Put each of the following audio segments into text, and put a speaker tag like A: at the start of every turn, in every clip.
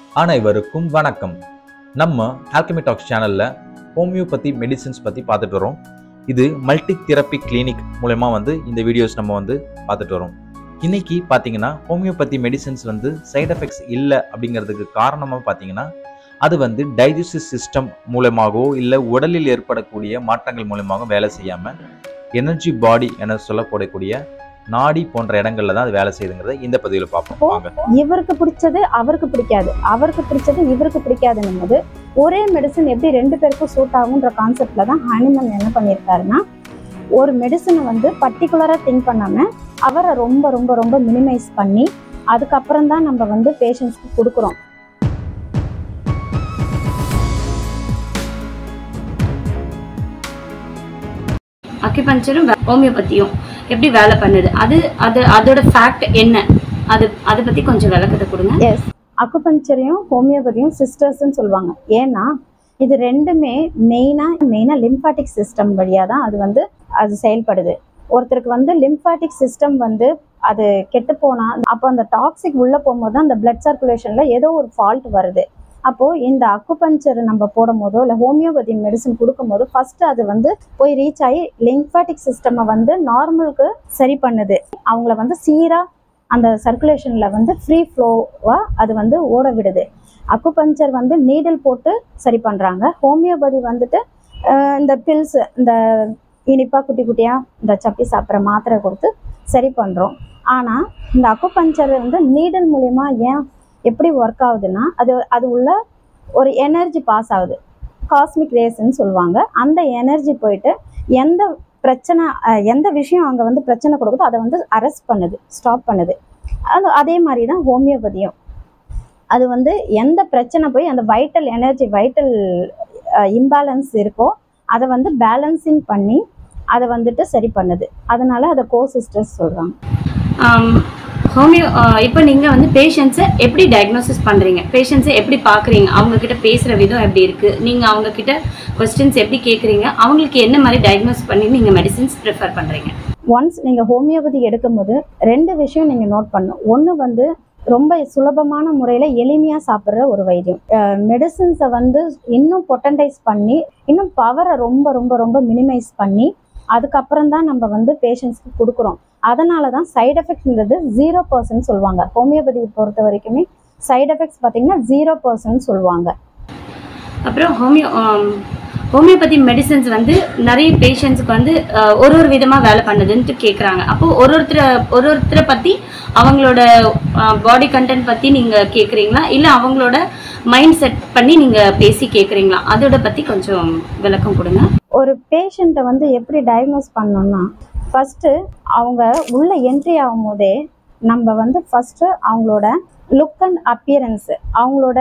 A: அனைவருக்கும் வணக்கம் நம்ம ஆல்கமி டாக்ஸ் சேனல்ல ஹோமியோபதி மெடிசின்ஸ் பத்தி பார்த்துட்டு வரோம் இது மல்டி தெரப்பி கிளினிக் மூலயமா வந்து இந்த வீடியோஸ் நம்ம வந்து பார்த்துட்டு வரோம் இன்னைக்கு பார்த்தீங்கன்னா ஹோமியோபதி மெடிசின்ஸ் வந்து சைடு எஃபெக்ட்ஸ் இல்லை அப்படிங்கிறதுக்கு காரணமாக பார்த்தீங்கன்னா அது வந்து டைஜஸ்டிவ் சிஸ்டம் மூலமாகவோ இல்லை உடலில் ஏற்படக்கூடிய மாற்றங்கள் மூலமாக வேலை செய்யாமல் எனர்ஜி பாடி என சொல்லப்படக்கூடிய நாடி போன்ற இடங்கள்ல தான் அது வேலை செய்யுதுங்கிறத இந்த பதிவில் பார்ப்போம் வாங்க
B: இவருக்கு பிடிச்சது அவருக்கு பிடிக்காது அவருக்கு பிடிச்சது இவருக்கு பிடிக்காதுன்னும் போது ஒரே மெடிசன் எப்படி ரெண்டு பேருக்கும் சூட் ஆகுன்ற கான்செப்ட்ல தான் ஹானிமன் என்ன பண்ணியிருக்காருன்னா ஒரு மெடிசனை வந்து பர்டிகுலராக திங்க் பண்ணாம அவரை ரொம்ப ரொம்ப ரொம்ப மினிமைஸ் பண்ணி அதுக்கப்புறம் தான் நம்ம வந்து பேஷண்ட்ஸ்க்கு கொடுக்குறோம்
C: அக்யூபஞ்சரும் ஹோமியோபதியும் எப்படி வேலை பண்ணுது அது அது அதோட ஃபேக்ட் என்ன அது அதை பத்தி கொஞ்சம் விளக்கத்தை கொடுங்க
B: எஸ் அக்குபஞ்சரையும் ஹோமியோபதியும் சிஸ்டர்ஸ்ன்னு சொல்லுவாங்க ஏன்னா இது ரெண்டுமே மெயினாக மெயினாக லிம்ஃபாட்டிக் சிஸ்டம் வழியாக தான் அது வந்து அது செயல்படுது ஒருத்தருக்கு வந்து லிம்ஃபாட்டிக் சிஸ்டம் வந்து அது கெட்டு போனால் அப்போ அந்த டாக்ஸிக் உள்ளே போகும்போது தான் அந்த பிளட் சர்க்குலேஷனில் ஏதோ ஒரு ஃபால்ட் வருது அப்போது இந்த அக்குபஞ்சர் நம்ம போடும் போதோ இல்லை ஹோமியோபதி மெடிசன் கொடுக்கும்போது ஃபஸ்ட்டு அது வந்து போய் ரீச் ஆகி லிம்ஃபாட்டிக் சிஸ்டமை வந்து நார்மலுக்கு சரி பண்ணுது அவங்கள வந்து சீராக அந்த சர்க்குலேஷனில் வந்து ஃப்ரீ ஃப்ளோவாக அது வந்து ஓட விடுது அக்குபஞ்சர் வந்து நீடில் போட்டு சரி பண்ணுறாங்க ஹோமியோபதி வந்துட்டு அஹ், இந்த பில்ஸ் இந்த இனிப்பாக குட்டி குட்டியாக இந்த சப்பி சாப்பிட்ற மாத்திரை கொடுத்து சரி பண்ணுறோம் ஆனால் இந்த அக்குபஞ்சர் வந்து நீடல் மூலயமா ஏன் எப்படி ஒர்க் ஆகுதுன்னா அது அது உள்ள ஒரு எனர்ஜி பாஸ் ஆகுது காஸ்மிக் ரேஸ்ன்னு சொல்லுவாங்க அந்த எனர்ஜி போயிட்டு எந்த பிரச்சனை அஹ், எந்த விஷயம் அங்கே வந்து பிரச்சனை கொடுக்குதோ அதை வந்து அரெஸ்ட் பண்ணுது ஸ்டாப் பண்ணுது அது அதே மாதிரி தான் ஹோமியோபதியும் அது வந்து எந்த பிரச்சனை போய் அந்த வைட்டல் எனர்ஜி வைட்டல் இம்பேலன்ஸ் இருக்கோ அதை வந்து பேலன்சிங் பண்ணி அதை வந்துட்டு சரி பண்ணுது அதனால அதை கோ சிஸ்டர்ஸ் சொல்கிறாங்க
C: ஹோமியோ இப்போ நீங்க வந்து பேஷண்ட்ஸை எப்படி டயக்னோசிஸ் பண்றீங்க பேஷண்ட்ஸை எப்படி பாக்குறீங்க அவங்க கிட்ட பேசுற விதம் எப்படி இருக்கு நீங்க அவங்க கிட்ட கொஸ்டின்ஸ் எப்படி கேக்குறீங்க அவங்களுக்கு என்ன மாதிரி டயக்னோஸ் பண்ணி நீங்க மெடிசின்ஸ் ப்ரிஃபர் பண்றீங்க
B: ஒன்ஸ் நீங்கள் ஹோமியோபதி எடுக்கும்போது ரெண்டு விஷயம் நீங்கள் நோட் பண்ணணும் ஒன்று வந்து ரொம்ப சுலபமான முறையில் எளிமையாக சாப்பிட்ற ஒரு வைத்தியம் மெடிசின்ஸை வந்து இன்னும் பொட்டன்டைஸ் பண்ணி இன்னும் பவரை ரொம்ப ரொம்ப ரொம்ப மினிமைஸ் பண்ணி அதுக்கப்புறம் தான் நம்ம வந்து பேஷண்ட்ஸ்க்கு கொடுக்குறோம் அதனால தான் சைடு எஃபெக்ட்ன்றது ஜீரோ பர்சன்ட் சொல்லுவாங்க ஹோமியோபதியை பொறுத்த வரைக்குமே சைடு எஃபெக்ட்ஸ் பார்த்தீங்கன்னா ஜீரோ பர்சன்ட் சொல்லுவாங்க
C: அப்புறம் ஹோமியோ ஹோமியோபதி மெடிசன்ஸ் வந்து நிறைய பேஷண்ட்ஸுக்கு வந்து அஹ், ஒரு ஒரு விதமாக வேலை பண்ணுதுன்ட்டு கேட்குறாங்க அப்போ ஒரு ஒருத்தரை ஒரு ஒருத்தரை பற்றி அவங்களோட பாடி கண்டென்ட் பற்றி நீங்கள் கேட்குறீங்களா இல்லை அவங்களோட மைண்ட் செட் பண்ணி நீங்கள் பேசி கேட்குறீங்களா அதோட பற்றி கொஞ்சம் விளக்கம் கொடுங்க
B: ஒரு பேஷண்ட்டை வந்து எப்படி டயக்னோஸ் பண்ணோம்னா ஃபஸ்ட்டு அவங்க உள்ள என்ட்ரி ஆகும்போதே நம்ம வந்து ஃபஸ்ட்டு அவங்களோட லுக் அண்ட் அப்பியரன்ஸு அவங்களோட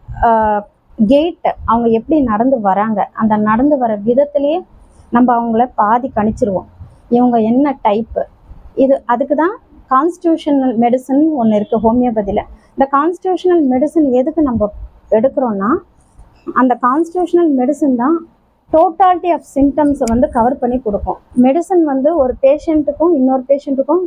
B: கெயிட் அவங்க எப்படி நடந்து வராங்க அந்த நடந்து வர விதத்துலேயே நம்ம அவங்கள பாதி கணிச்சிருவோம் இவங்க என்ன டைப்பு இது அதுக்கு தான் கான்ஸ்டியூஷனல் மெடிசன் ஒன்று இருக்குது ஹோமியோபதியில் இந்த கான்ஸ்டியூஷனல் மெடிசன் எதுக்கு நம்ம எடுக்கிறோன்னா அந்த கான்ஸ்டியூஷனல் மெடிசன் தான் டோட்டாலிட்டி ஆஃப் சிம்டம்ஸை வந்து கவர் பண்ணி கொடுக்கும் மெடிசன் வந்து ஒரு பேஷண்ட்டுக்கும் இன்னொரு பேஷண்ட்டுக்கும்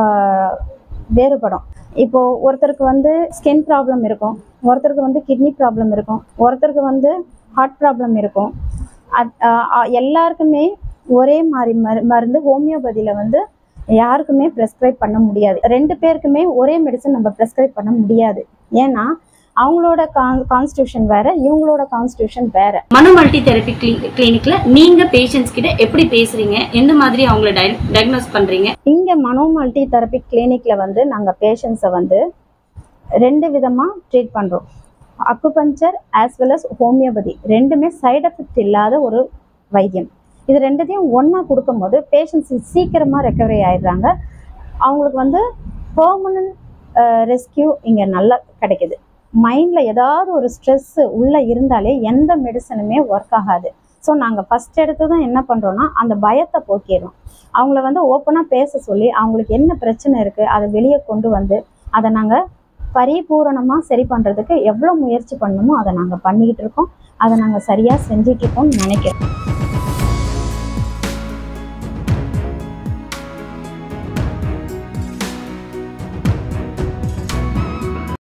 B: வேறுபடும் இப்போ ஒருத்தருக்கு வந்து ஸ்கின் ப்ராப்ளம் இருக்கும் ஒருத்தருக்கு வந்து கிட்னி ப்ராப்ளம் இருக்கும் ஒருத்தருக்கு வந்து ஹார்ட் ப்ராப்ளம் இருக்கும் அத்- ஆஹ் ஆஹ் எல்லாருக்குமே ஒரே மாதிரி மரு மருந்து ஹோமியோபதியில் வந்து யாருக்குமே ப்ரெஸ்கிரைப் பண்ண முடியாது ரெண்டு பேருக்குமே ஒரே மெடிசன் நம்ம ப்ரெஸ்கிரைப் பண்ண முடியாது ஏன்னா அவங்களோட கான் கான்ஸ்டியூஷன் வேற இவங்களோட கான்ஸ்டியூஷன் வேற
C: மனோ மல்டி தெரப்பி கிளினிக்ல நீங்க பேஷண்ட்ஸ் கிட்ட எப்படி பேசுறீங்க எந்த மாதிரி அவங்கள டயக்னோஸ் பண்றீங்க
B: இங்கே மனோ மல்டி தெரப்பி கிளினிக்கில் வந்து நாங்கள் பேஷண்ட்ஸை வந்து ரெண்டு விதமாக ட்ரீட் பண்ணுறோம் acupuncture as well as homeopathy ரெண்டுமே சைடு எஃபெக்ட் இல்லாத ஒரு வைத்தியம் இது ரெண்டுத்தையும் ஒன்றா கொடுக்கும்போது பேஷண்ட்ஸ் சீக்கிரமாக ரெக்கவரி ஆயிடுறாங்க அவங்களுக்கு வந்து பெர்மனன்ட் ரெஸ்கியூ இங்கே நல்லா கிடைக்குது மைண்டில் ஏதாவது ஒரு ஸ்ட்ரெஸ்ஸு உள்ளே இருந்தாலே எந்த மெடிசனுமே ஒர்க் ஆகாது ஸோ நாங்கள் ஃபஸ்ட் எடுத்து தான் என்ன பண்ணுறோன்னா அந்த பயத்தை போக்கிடுறோம் அவங்கள வந்து ஓப்பனாக பேச சொல்லி அவங்களுக்கு என்ன பிரச்சனை இருக்குது அதை வெளியே கொண்டு வந்து அதை நாங்கள் பரிபூரணமாக சரி பண்ணுறதுக்கு எவ்வளோ முயற்சி பண்ணணுமோ அதை நாங்கள் பண்ணிக்கிட்டு இருக்கோம் அதை நாங்கள் சரியாக செஞ்சிட்ருக்கோம்னு நினைக்கிறோம்